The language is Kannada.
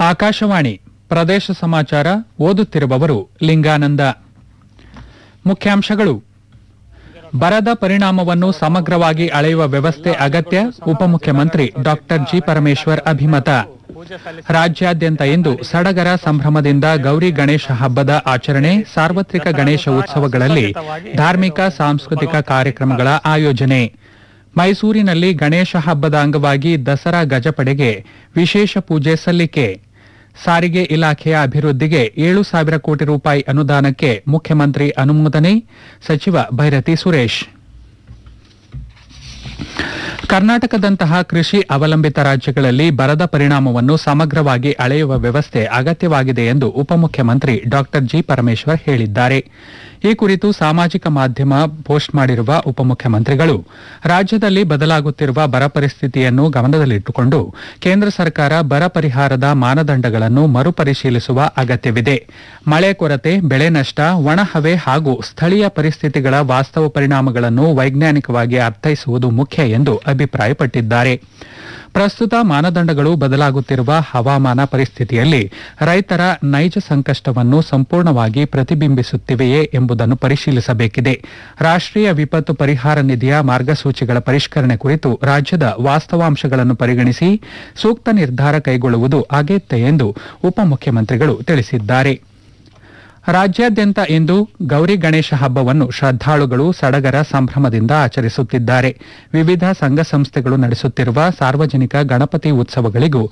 ಆಕಾಶವಾಣಿ ಪ್ರದೇಶ ಸಮಾಚಾರ ಓದುತ್ತಿರುವವರು ಲಿಂಗಾನಂದ ಮುಖ್ಯಾಂಶಗಳು ಬರದ ಪರಿಣಾಮವನ್ನು ಸಮಗ್ರವಾಗಿ ಅಳೆಯುವ ವ್ಯವಸ್ಥೆ ಅಗತ್ಯ ಉಪಮುಖ್ಯಮಂತ್ರಿ ಡಾಕ್ಟರ್ ಜಿ ಪರಮೇಶ್ವರ್ ಅಭಿಮತ ರಾಜ್ಯಾದ್ಯಂತ ಇಂದು ಸಡಗರ ಸಂಭ್ರಮದಿಂದ ಗೌರಿ ಗಣೇಶ ಹಬ್ಬದ ಆಚರಣೆ ಸಾರ್ವತ್ರಿಕ ಗಣೇಶ ಉತ್ಸವಗಳಲ್ಲಿ ಧಾರ್ಮಿಕ ಸಾಂಸ್ಕೃತಿಕ ಕಾರ್ಯಕ್ರಮಗಳ ಆಯೋಜನೆ ಮೈಸೂರಿನಲ್ಲಿ ಗಣೇಶ ಹಬ್ಬದ ಅಂಗವಾಗಿ ದಸರಾ ಗಜಪಡೆಗೆ ವಿಶೇಷ ಪೂಜೆ ಸಲ್ಲಿಕೆ ಸಾರಿಗೆ ಇಲಾಖೆಯ ಅಭಿವೃದ್ಧಿಗೆ ಏಳು ಸಾವಿರ ಕೋಟಿ ರೂಪಾಯಿ ಅನುದಾನಕ್ಕೆ ಮುಖ್ಯಮಂತ್ರಿ ಅನುಮೋದನೆ ಸಚಿವ ಭೈರತಿ ಸುರೇಶ್ ಕರ್ನಾಟಕದಂತಹ ಕೃಷಿ ಅವಲಂಬಿತ ರಾಜ್ಯಗಳಲ್ಲಿ ಬರದ ಪರಿಣಾಮವನ್ನು ಸಮಗ್ರವಾಗಿ ಅಳೆಯುವ ವ್ಯವಸ್ಥೆ ಅಗತ್ಯವಾಗಿದೆ ಎಂದು ಉಪಮುಖ್ಯಮಂತ್ರಿ ಡಾಕ್ಟರ್ ಜಿ ಪರಮೇಶ್ವರ್ ಹೇಳಿದ್ದಾರೆ ಈ ಕುರಿತು ಸಾಮಾಜಿಕ ಮಾಧ್ಯಮ ಪೋಸ್ಟ್ ಮಾಡಿರುವ ಉಪಮುಖ್ಯಮಂತ್ರಿಗಳು ರಾಜ್ಯದಲ್ಲಿ ಬದಲಾಗುತ್ತಿರುವ ಬರ ಪರಿಸ್ಥಿತಿಯನ್ನು ಗಮನದಲ್ಲಿಟ್ಟುಕೊಂಡು ಕೇಂದ್ರ ಸರ್ಕಾರ ಬರ ಪರಿಹಾರದ ಮಾನದಂಡಗಳನ್ನು ಮರುಪರಿಶೀಲಿಸುವ ಅಗತ್ಯವಿದೆ ಮಳೆ ಕೊರತೆ ಬೆಳೆ ನಷ್ಟ ಒಣಹವೆ ಹಾಗೂ ಸ್ಥಳೀಯ ಪರಿಸ್ಥಿತಿಗಳ ವಾಸ್ತವ ಪರಿಣಾಮಗಳನ್ನು ವೈಜ್ಞಾನಿಕವಾಗಿ ಅರ್ಥೈಸುವುದು ಮುಖ್ಯ ಎಂದು ಅಭಿಪ್ರಾಯಪಟ್ಟಿದ್ದಾರೆ ಪ್ರಸ್ತುತ ಮಾನದಂಡಗಳು ಬದಲಾಗುತ್ತಿರುವ ಹವಾಮಾನ ಪರಿಸ್ಥಿತಿಯಲ್ಲಿ ರೈತರ ನೈಜ ಸಂಕಷ್ಟವನ್ನು ಸಂಪೂರ್ಣವಾಗಿ ಪ್ರತಿಬಿಂಬಿಸುತ್ತಿವೆಯೇ ಎಂಬುದನ್ನು ಪರಿಶೀಲಿಸಬೇಕಿದೆ ರಾಷ್ಟ್ರೀಯ ವಿಪತ್ತು ಪರಿಹಾರ ನಿಧಿಯ ಮಾರ್ಗಸೂಚಿಗಳ ಪರಿಷ್ಕರಣೆ ಕುರಿತು ರಾಜ್ಯದ ವಾಸ್ತವಾಂಶಗಳನ್ನು ಪರಿಗಣಿಸಿ ಸೂಕ್ತ ನಿರ್ಧಾರ ಕೈಗೊಳ್ಳುವುದು ಅಗತ್ಯ ಎಂದು ಉಪಮುಖ್ಯಮಂತ್ರಿಗಳು ತಿಳಿಸಿದ್ದಾರೆ ರಾಜ್ಯಾದ್ಯಂತ ಇಂದು ಗೌರಿ ಗಣೇಶ ಹಬ್ಬವನ್ನು ಶ್ರದ್ದಾಳುಗಳು ಸಡಗರ ಸಂಭ್ರಮದಿಂದ ಆಚರಿಸುತ್ತಿದ್ದಾರೆ ವಿವಿಧ ಸಂಘ ಸಂಸ್ಥೆಗಳು ನಡೆಸುತ್ತಿರುವ ಸಾರ್ವಜನಿಕ ಗಣಪತಿ ಉತ್ಸವಗಳಿಗೂ